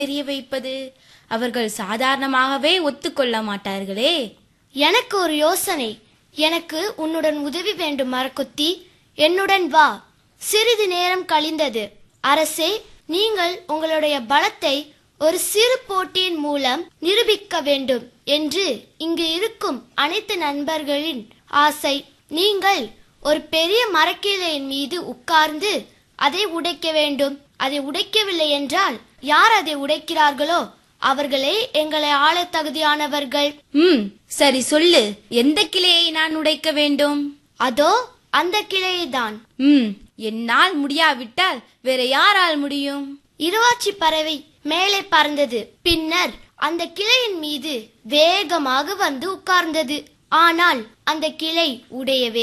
தெரிய வைப்பது அவர்கள் சாதாரணமாகவே ஒத்துக்கொள்ள மாட்டார்களே எனக்கு ஒரு யோசனை எனக்கு உன்னுடன் உதவி வேண்டும் மரக்குத்தி என்னுடன் வா சிறிது நேரம் கழிந்தது அரசே நீங்கள் உங்களுடைய பலத்தை ஒரு சிறு போட்டியின் மூலம் நிரூபிக்க வேண்டும் என்று இங்கு இருக்கும் அனைத்து நண்பர்களின் ஆசை நீங்கள் ஒரு பெரிய மரக்கிளையின் மீது உட்கார்ந்து அதை உடைக்க வேண்டும் அதை உடைக்கவில்லை என்றால் யார் அதை உடைக்கிறார்களோ அவர்களே எங்களை ஆளத் தகுதியானவர்கள் ம் சரி சொல்லு எந்த கிளையை நான் உடைக்க வேண்டும் அதோ அந்த கிளையைதான் ம் என்னால் முடியாவிட்டால் வேற யாரால் முடியும் இருவாச்சி பறவை மேலே பறந்தது பின்னர் அந்த கிளையின் மீது வேகமாக வந்து உட்கார்ந்தது ஆனால் அந்த கிளை உடையவே